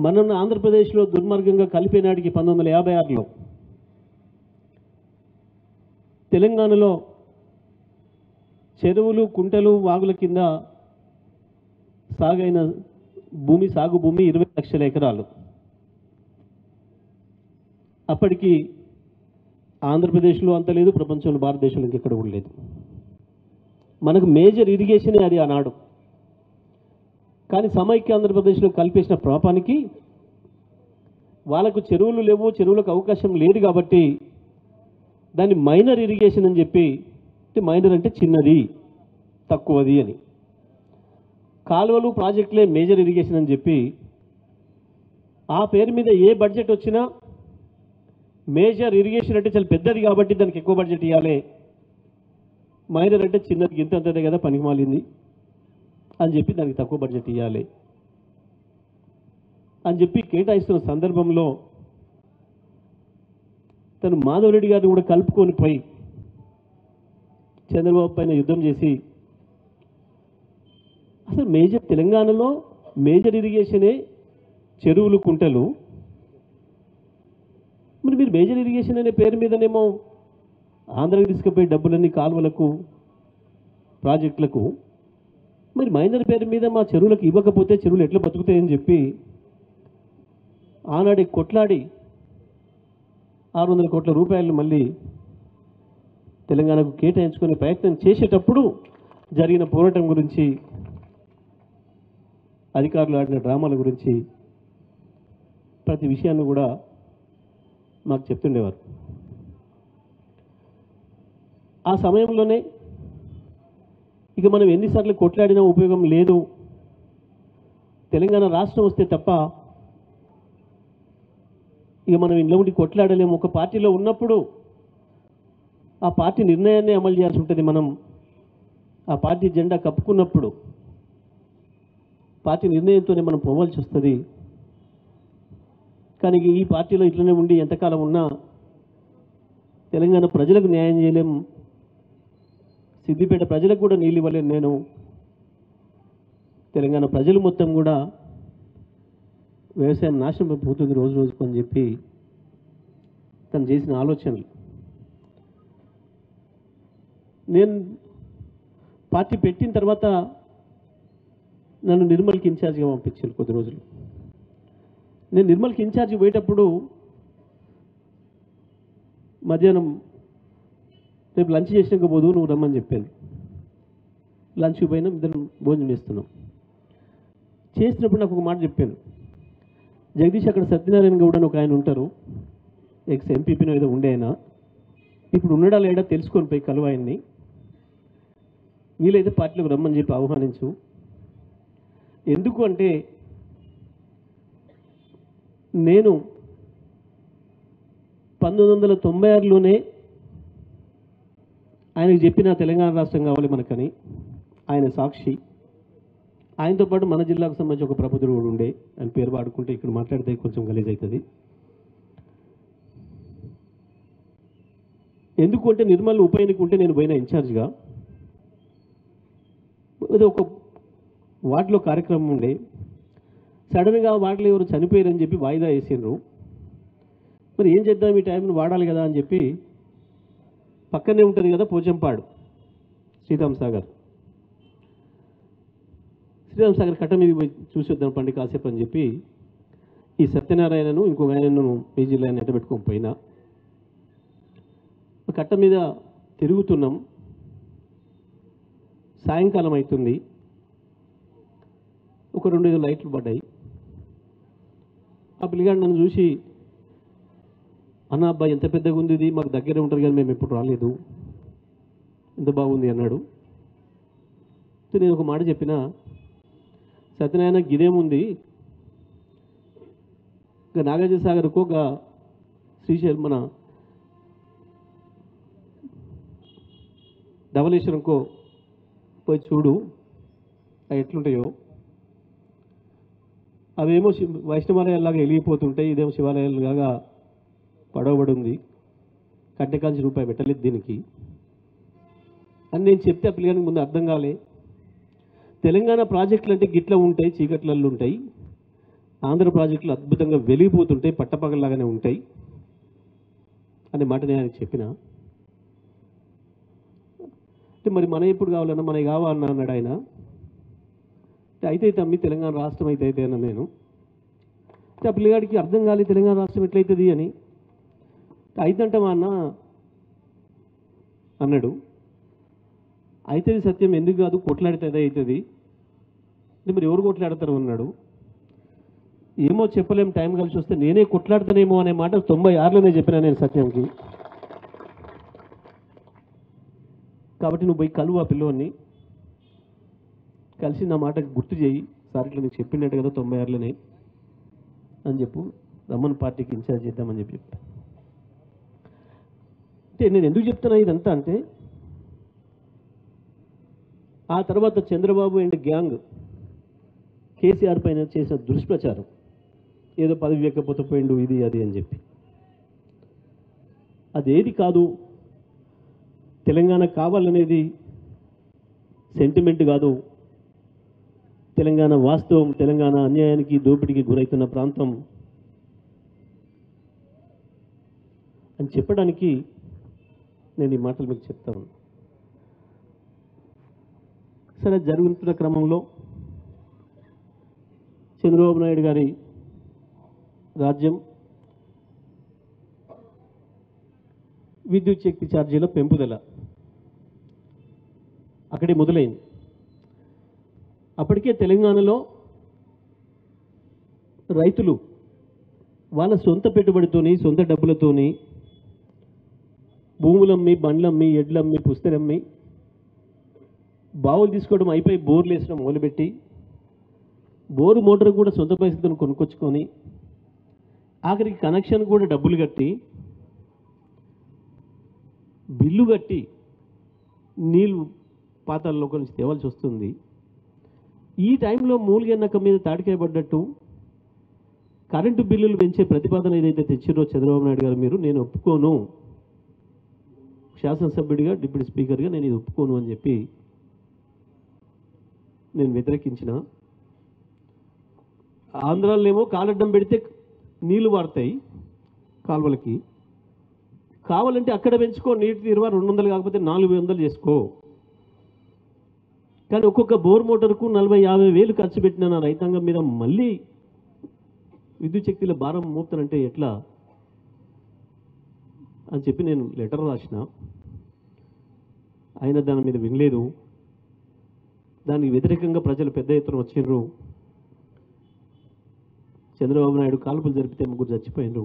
మన ఆంధ్రప్రదేశ్లో దుర్మార్గంగా కలిపే నాటికి పంతొమ్మిది వందల యాభై ఆరులో తెలంగాణలో చెరువులు కుంటలు వాగుల కింద సాగైన భూమి సాగు భూమి ఇరవై లక్షల ఎకరాలు అప్పటికి ఆంధ్రప్రదేశ్లో అంత లేదు ప్రపంచంలో భారతదేశంలో ఇంకెక్కడ కూడా లేదు మనకు మేజర్ ఇరిగేషనే అది ఆనాడు కానీ సమైక్య ఆంధ్రప్రదేశ్లో కల్పేసిన పాపానికి వాళ్ళకు చెరువులు లేవు చెరువులకు అవకాశం లేదు కాబట్టి దాన్ని మైనర్ ఇరిగేషన్ అని చెప్పి అంటే మైనర్ అంటే చిన్నది తక్కువది అని కాలువలు ప్రాజెక్టులే మేజర్ ఇరిగేషన్ అని చెప్పి ఆ పేరు మీద ఏ బడ్జెట్ వచ్చినా మేజర్ ఇరిగేషన్ అంటే చాలా పెద్దది కాబట్టి దానికి ఎక్కువ బడ్జెట్ ఇవ్వాలి మైనర్ అంటే చిన్నది ఇంత అంతదే కదా పనికి మాలింది అని చెప్పి దానికి తక్కువ బడ్జెట్ ఇవ్వాలి అని చెప్పి కేటాయిస్తున్న సందర్భంలో తను మాధవరెడ్డి గారిని కూడా కలుపుకొని పోయి చంద్రబాబు పైన యుద్ధం చేసి అసలు మేజర్ తెలంగాణలో మేజర్ ఇరిగేషనే చెరువులు కుంటలు మరి మీరు మేజర్ ఇరిగేషన్ అనే పేరు మీదనేమో ఆంధ్రాకి తీసుకుపోయి డబ్బులన్నీ కాలువలకు ప్రాజెక్టులకు మరి మైనర్ పేరు మీద మా చెరువులకు ఇవ్వకపోతే చెరువులు ఎట్లా బతుకుతాయని చెప్పి ఆనాడే కొట్లాడి ఆరు వందల కోట్ల రూపాయలు మళ్ళీ తెలంగాణకు కేటాయించుకునే ప్రయత్నం చేసేటప్పుడు జరిగిన పోరాటం గురించి అధికారులు ఆడిన డ్రామాల గురించి ప్రతి విషయాన్ని కూడా మాకు చెప్తుండేవారు ఆ సమయంలోనే ఇక మనం ఎన్నిసార్లు కొట్లాడినా ఉపయోగం లేదు తెలంగాణ రాష్ట్రం వస్తే తప్ప ఇక మనం ఇంట్లో ఉండి కొట్లాడలేము ఒక పార్టీలో ఉన్నప్పుడు ఆ పార్టీ నిర్ణయాన్ని అమలు చేయాల్సి ఉంటుంది మనం ఆ పార్టీ జెండా కప్పుకున్నప్పుడు పార్టీ నిర్ణయంతోనే మనం పోవాల్సి వస్తుంది కానీ ఈ పార్టీలో ఇట్లనే ఉండి ఎంతకాలం ఉన్నా తెలంగాణ ప్రజలకు న్యాయం చేయలేం సిద్దిపేట ప్రజలకు కూడా నీళ్ళు ఇవ్వలేను నేను తెలంగాణ ప్రజలు మొత్తం కూడా వ్యవసాయం నాశనం అయిపోతుంది రోజు రోజుకు అని చెప్పి తను చేసిన ఆలోచనలు నేను పార్టీ పెట్టిన తర్వాత నన్ను నిర్మల్కి ఇన్ఛార్జిగా పంపించారు కొద్ది రోజులు నేను నిర్మల్కి ఇన్ఛార్జి పోయేటప్పుడు మధ్యాహ్నం రేపు లంచ్ చేసినాక పోదు నువ్వు రమ్మని చెప్పాను లంచ్కి పోయినా ఇద్దరం భోజనం చేస్తున్నాం చేసినప్పుడు నాకు ఒక మాట చెప్పాను జగదీష్ అక్కడ సత్యనారాయణ గౌడ్ అని ఒక ఆయన ఉంటారు ఎక్స్ ఎంపీపీనో ఏదో ఉండే ఆయన ఇప్పుడు ఉన్నాడా లేడా తెలుసుకొని పోయి కలువ ఆయన్ని వీలైతే పార్టీలోకి రమ్మని చెప్పి ఆహ్వానించు ఎందుకు అంటే నేను పంతొమ్మిది వందల తొంభై ఆరులోనే ఆయనకు చెప్పిన తెలంగాణ రాష్ట్రం కావాలి మనకని ఆయన సాక్షి ఆయనతో పాటు మన జిల్లాకు సంబంధించి ఒక ప్రబుద్ధుడు కూడా ఉండే ఆయన పేరు వాడుకుంటే ఇక్కడ మాట్లాడితే కొంచెం గలీజ్ అవుతుంది ఎందుకు అంటే నిర్మల్ ఉప ఎన్నిక ఉంటే నేను పోయిన ఇన్ఛార్జ్గా అది ఒక వార్డులో కార్యక్రమం ఉండే సడన్గా వాటిలో ఎవరు చనిపోయారని చెప్పి వాయిదా వేసిండ్రు మరి ఏం చేద్దాం ఈ టైంను వాడాలి కదా అని చెప్పి పక్కనే ఉంటుంది కదా పోచంపాడు శ్రీరామ్ సాగర్ శ్రీరామ్ సాగర్ కట్ట మీద పోయి చూసి వద్దాం పండి కాసేపు అని చెప్పి ఈ సత్యనారాయణను ఇంకొక ఆయనను మీ జిల్లా నెట్ట పెట్టుకొని పోయినా ఆ కట్ట మీద తిరుగుతున్నాం సాయంకాలం అవుతుంది ఒక రెండు ఐదు లైట్లు పడ్డాయి ఆ పిల్లగాడు నన్ను చూసి అన్న అబ్బాయి ఎంత పెద్దగా ఉంది ఇది మాకు దగ్గరే ఉంటుంది కానీ మేము ఎప్పుడు రాలేదు ఎంత బాగుంది అన్నాడు సో నేను ఒక మాట చెప్పిన సత్యనారాయణ గిదేముంది ఇంకా నాగార్జున సాగర్కు ఒక శ్రీశైలం మన ధవళేశ్వరంకో పోయి చూడు అవి ఎట్లుంటాయో అవేమో శివ వైష్ణవాలయాల్లాగా వెలిగిపోతుంటాయి ఇదేమో శివాలయాలుగా పడవబడి ఉంది కట్టెకాల్చి రూపాయి పెట్టలేదు దీనికి అని నేను చెప్తే ఆ పిల్లగానికి ముందు అర్థం కాలే తెలంగాణ ప్రాజెక్టులు అంటే గిట్ల ఉంటాయి చీకట్లల్లో ఉంటాయి ఆంధ్ర ప్రాజెక్టులు అద్భుతంగా వెలిగిపోతుంటాయి పట్టపగల్లాగానే ఉంటాయి అనే మాట నేను ఆయనకు చెప్పిన అంటే మరి మన ఎప్పుడు కావాలన్నా మనకి కావాలన్నా అన్నాడు ఆయన అంటే అయితే తమ్మి తెలంగాణ రాష్ట్రం అయితే అయితే అన్న నేను అంటే ఆ పిల్లగాడికి అర్థం కాలేదు తెలంగాణ రాష్ట్రం ఎట్లయితుంది అని అయితంటామా అన్న అన్నాడు అవుతుంది సత్యం ఎందుకు కాదు కొట్లాడితే అదే అవుతుంది అంటే మరి ఎవరు కొట్లాడతారు అన్నాడు ఏమో చెప్పలేం టైం కలిసి వస్తే నేనే కొట్లాడతానేమో అనే మాట తొంభై ఆరులోనే చెప్పినా నేను సత్యంకి కాబట్టి నువ్వు పోయి కలువు ఆ పిల్లోని కలిసి నా మాట గుర్తు చేయి సార్ ఇట్లా నీకు చెప్పిండట్టు కదా తొంభై ఆరులోనే అని చెప్పు రమ్మన్ పార్టీకి ఇన్ఛార్జ్ చేద్దామని చెప్పి చెప్పా అంటే నేను ఎందుకు చెప్తున్నా ఇదంతా అంటే ఆ తర్వాత చంద్రబాబు అండ్ గ్యాంగ్ కేసీఆర్ పైన చేసిన దుష్ప్రచారం ఏదో పదవి ఎక్కపోతే పోయిండు ఇది అది అని చెప్పి అదేది కాదు తెలంగాణ కావాలనేది సెంటిమెంట్ కాదు తెలంగాణ వాస్తవం తెలంగాణ అన్యాయానికి దోపిడీకి గురవుతున్న ప్రాంతం అని చెప్పడానికి నేను ఈ మాటలు మీకు చెప్తాను సరే జరుగుతున్న క్రమంలో చంద్రబాబు నాయుడు గారి రాజ్యం విద్యుత్ శక్తి ఛార్జీల పెంపుదల అక్కడే మొదలైంది అప్పటికే తెలంగాణలో రైతులు వాళ్ళ సొంత పెట్టుబడితోని సొంత డబ్బులతోని భూములమ్మి బండ్లమ్మి ఎడ్లమ్మి పుస్తలమ్మి బావులు తీసుకోవడం అయిపోయి బోర్లు వేసడం మొదలుపెట్టి బోరు మోటార్ కూడా సొంత పైసలతో కొనుక్కొచ్చుకొని ఆఖరికి కనెక్షన్ కూడా డబ్బులు కట్టి బిల్లు కట్టి నీళ్ళు పాతాల్లోకి నుంచి తేవాల్సి వస్తుంది ఈ టైంలో మూలిగెన్నక మీద తాటికాయ పడ్డట్టు కరెంటు బిల్లులు పెంచే ప్రతిపాదన ఏదైతే తెచ్చిరో చంద్రబాబు నాయుడు గారు మీరు నేను ఒప్పుకోను శాసనసభ్యుడిగా డిప్యూటీ స్పీకర్గా నేను ఇది ఒప్పుకోను అని చెప్పి నేను వ్యతిరేకించిన ఆంధ్రాలో ఏమో కాలడ్డం పెడితే నీళ్లు వాడతాయి కాలువలకి కావాలంటే అక్కడ పెంచుకో నీటి తీరువా రెండు వందలు కాకపోతే నాలుగు వందలు చేసుకో కానీ ఒక్కొక్క బోర్ మోటార్కు నలభై యాభై వేలు ఖర్చు పెట్టిన నా రైతాంగం మీద మళ్ళీ విద్యుత్ శక్తిలో భారం మోపుతానంటే ఎట్లా అని చెప్పి నేను లెటర్ రాసిన ఆయన దాని మీద వినలేదు దానికి వ్యతిరేకంగా ప్రజలు పెద్ద ఎత్తున వచ్చిండ్రు చంద్రబాబు నాయుడు కాల్పులు జరిపితే ముగ్గురు చచ్చిపోయినరు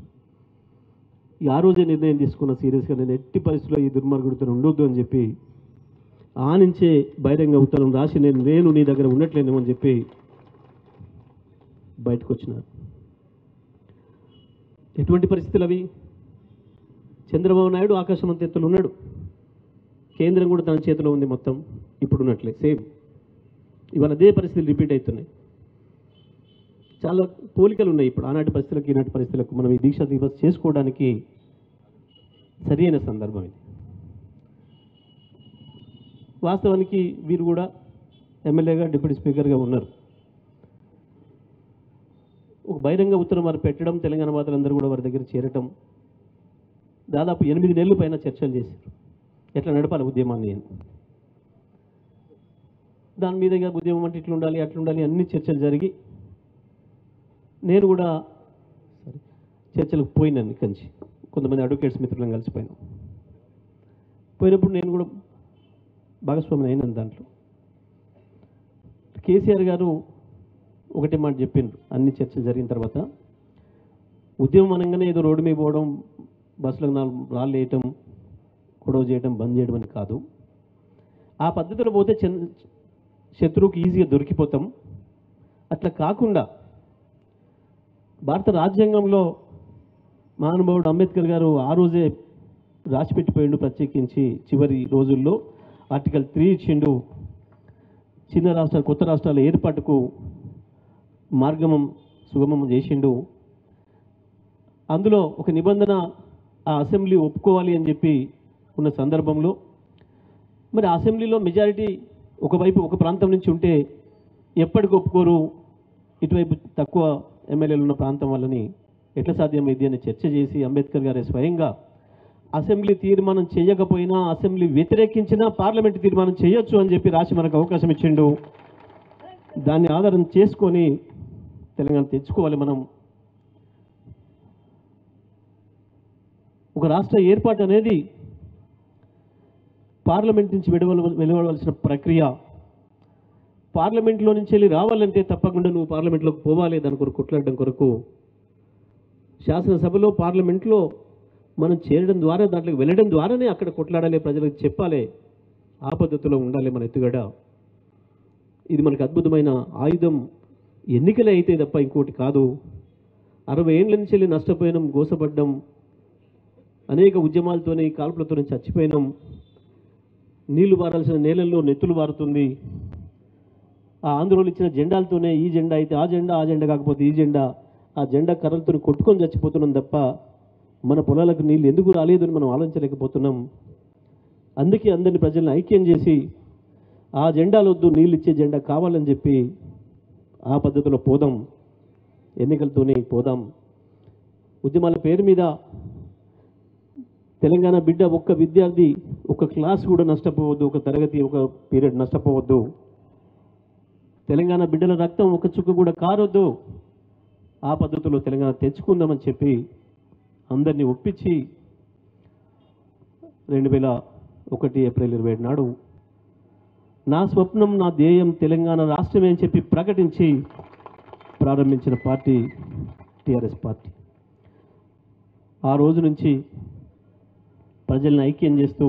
ఈ ఆ రోజే నిర్ణయం తీసుకున్న సీరియస్గా నేను ఎట్టి పరిస్థితుల్లో ఈ దుర్మార్గుడితో ఉండొద్దు అని చెప్పి ఆ నుంచే బహిరంగ ఉత్తరం రాసి నేను నేను నీ దగ్గర ఉండట్లేను అని చెప్పి బయటకు వచ్చినారు ఎటువంటి పరిస్థితులు అవి చంద్రబాబు నాయుడు ఆకాశం అంత ఎత్తులో ఉన్నాడు కేంద్రం కూడా తన చేతిలో ఉంది మొత్తం ఇప్పుడు ఉన్నట్లే సేమ్ ఇవాళ అదే పరిస్థితులు రిపీట్ అవుతున్నాయి చాలా పోలికలు ఉన్నాయి ఇప్పుడు ఆనాటి పరిస్థితులకు ఈనాటి పరిస్థితులకు మనం ఈ దీక్ష దివస్ చేసుకోవడానికి సరి అయిన సందర్భం ఇది వాస్తవానికి వీరు కూడా ఎమ్మెల్యేగా డిప్యూటీ స్పీకర్గా ఉన్నారు ఒక బహిరంగ ఉత్తరం వారు పెట్టడం తెలంగాణ వాదులందరూ కూడా వారి దగ్గర చేరటం దాదాపు ఎనిమిది నెలల పైన చర్చలు చేశారు ఎట్లా నడపాలి ఉద్యమాన్ని అని దాని మీద ఇక ఉద్యమం అంటే ఇట్లా ఉండాలి అట్లా ఉండాలి అన్ని చర్చలు జరిగి నేను కూడా సారీ చర్చలకు పోయినాను ఇక్కడి నుంచి కొంతమంది అడ్వకేట్స్ మిత్రులను కలిసిపోయాను పోయినప్పుడు నేను కూడా భాగస్వామిని అయినాను దాంట్లో కేసీఆర్ గారు ఒకటే మాట చెప్పిండ్రు అన్ని చర్చలు జరిగిన తర్వాత ఉద్యమం అనగానే ఏదో రోడ్డు మీద పోవడం బస్సులకు నాలుగు రాళ్ళు వేయటం గొడవ చేయడం బంద్ చేయడం అని కాదు ఆ పద్ధతిలో పోతే చంద్ర శత్రువుకి ఈజీగా దొరికిపోతాం అట్లా కాకుండా భారత రాజ్యాంగంలో మహానుభావుడు అంబేద్కర్ గారు ఆ రోజే రాసిపెట్టిపోయిండు ప్రత్యేకించి చివరి రోజుల్లో ఆర్టికల్ త్రీ ఇచ్చిండు చిన్న రాష్ట్రాలు కొత్త రాష్ట్రాల ఏర్పాటుకు మార్గమం సుగమం చేసిండు అందులో ఒక నిబంధన ఆ అసెంబ్లీ ఒప్పుకోవాలి అని చెప్పి ఉన్న సందర్భంలో మరి అసెంబ్లీలో మెజారిటీ ఒకవైపు ఒక ప్రాంతం నుంచి ఉంటే ఎప్పటికి ఒప్పుకోరు ఇటువైపు తక్కువ ఎమ్మెల్యేలు ఉన్న ప్రాంతం వాళ్ళని ఎట్లా సాధ్యమైంది అని చర్చ చేసి అంబేద్కర్ గారే స్వయంగా అసెంబ్లీ తీర్మానం చేయకపోయినా అసెంబ్లీ వ్యతిరేకించినా పార్లమెంట్ తీర్మానం చేయొచ్చు అని చెప్పి రాసి మనకు అవకాశం ఇచ్చిండు దాన్ని ఆధారం చేసుకొని తెలంగాణ తెచ్చుకోవాలి మనం ఒక రాష్ట్ర ఏర్పాటు అనేది పార్లమెంట్ నుంచి వెలువల వెలువడవలసిన ప్రక్రియ పార్లమెంట్లో నుంచి వెళ్ళి రావాలంటే తప్పకుండా నువ్వు పార్లమెంట్లోకి పోవాలి దాని కొరకు కొట్లాడడం కొరకు శాసనసభలో పార్లమెంట్లో మనం చేరడం ద్వారా దాంట్లోకి వెళ్ళడం ద్వారానే అక్కడ కొట్లాడాలి ప్రజలకు చెప్పాలి ఆ పద్ధతిలో ఉండాలి మన ఎత్తుగడ ఇది మనకు అద్భుతమైన ఆయుధం ఎన్నికలే అయితే తప్ప ఇంకోటి కాదు అరవై ఏళ్ళ నుంచి వెళ్ళి నష్టపోయినాం గోసపడ్డం అనేక ఉద్యమాలతోని కాల్పులతో చచ్చిపోయినాం నీళ్లు బారాల్సిన నేలల్లో నెత్తులు బారుతుంది ఆ ఆంధ్రోలు ఇచ్చిన జెండాలతోనే ఈ జెండా అయితే ఆ జెండా ఆ జెండా కాకపోతే ఈ జెండా ఆ జెండా కర్రలతో కొట్టుకొని చచ్చిపోతున్నాం తప్ప మన పొలాలకు నీళ్ళు ఎందుకు రాలేదు అని మనం ఆలోచించలేకపోతున్నాం అందుకే అందరిని ప్రజలను ఐక్యం చేసి ఆ జెండాలు వద్దు నీళ్ళు ఇచ్చే జెండా కావాలని చెప్పి ఆ పద్ధతిలో పోదాం ఎన్నికలతోనే పోదాం ఉద్యమాల పేరు మీద తెలంగాణ బిడ్డ ఒక్క విద్యార్థి ఒక క్లాస్ కూడా నష్టపోవద్దు ఒక తరగతి ఒక పీరియడ్ నష్టపోవద్దు తెలంగాణ బిడ్డల రక్తం ఒక చుక్క కూడా కారొద్దు ఆ పద్ధతిలో తెలంగాణ తెచ్చుకుందామని చెప్పి అందరినీ ఒప్పించి రెండు వేల ఒకటి ఏప్రిల్ ఇరవై ఏడు నాడు నా స్వప్నం నా ధ్యేయం తెలంగాణ రాష్ట్రమే అని చెప్పి ప్రకటించి ప్రారంభించిన పార్టీ టీఆర్ఎస్ పార్టీ ఆ రోజు నుంచి ప్రజల్ని ఐక్యం చేస్తూ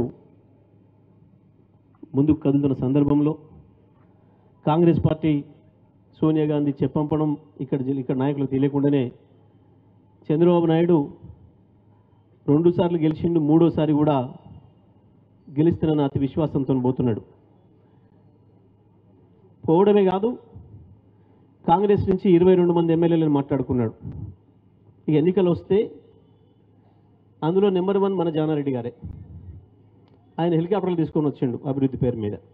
ముందుకు కదులుతున్న సందర్భంలో కాంగ్రెస్ పార్టీ సోనియా గాంధీ చెప్పంపడం ఇక్కడ జిల్- ఇక్కడ నాయకులకు తెలియకుండానే చంద్రబాబు నాయుడు రెండుసార్లు గెలిచిండు మూడోసారి కూడా గెలుస్తున్న అతి విశ్వాసంతో పోతున్నాడు పోవడమే కాదు కాంగ్రెస్ నుంచి ఇరవై రెండు మంది ఎమ్మెల్యేలను మాట్లాడుకున్నాడు ఈ ఎన్నికలు వస్తే అందులో నెంబర్ వన్ మన జానారెడ్డి గారే ఆయన హెలికాప్టర్లు తీసుకొని వచ్చిండు అభివృద్ధి పేరు మీద